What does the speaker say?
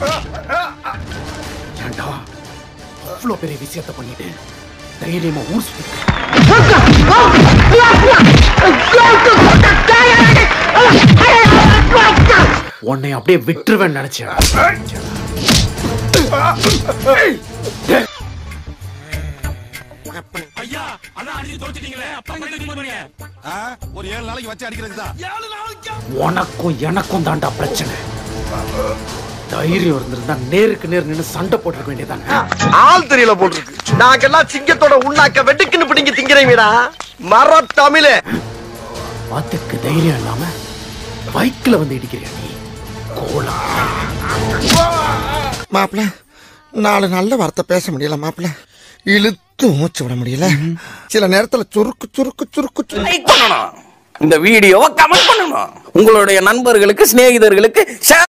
ஏன்டா அவ்வளோ பெரிய விஷயத்த பண்ணிட்டு தைரியமா ஊர் சுத்தி உன்னை அப்படியே விட்டுருவேன் நினைச்சேன் ஒரு ஏழு நாளைக்கு வச்சு அடிக்கிறது தான் உனக்கும் எனக்கும் தாண்டா பிரச்சனை தைரியம் இருந்திருந்தா நேருக்கு நேர் நின்னு சண்டை போட்டுருக்க வேண்டியதானே ஆள் தெரியல போல் இருக்கு நாங்கெல்லாம் சிங்கத்தோட உண்ணாக்க வெட்டுக்குன்னு பிடிங்க திங்கிறீங்கடா மர தமிழே அதுக்கு தைரியம் இல்லாம பைக்ல வந்து இடிக்கிறியா நீ கோலம் மாப்பிள நாலு நல்ல வார்த்தை பேச முடியல மாப்பிள இழுத்து மூச்சு விட முடியல சில நேரத்துல சுருக்கு சுருக்கு சுருக்கு சுருக்கு லைக் பண்ணணும் இந்த வீடியோவை கமெண்ட் பண்ணணும் உங்களுடைய நண்பர்களுக்கு சிநேகிதர்களுக்கு share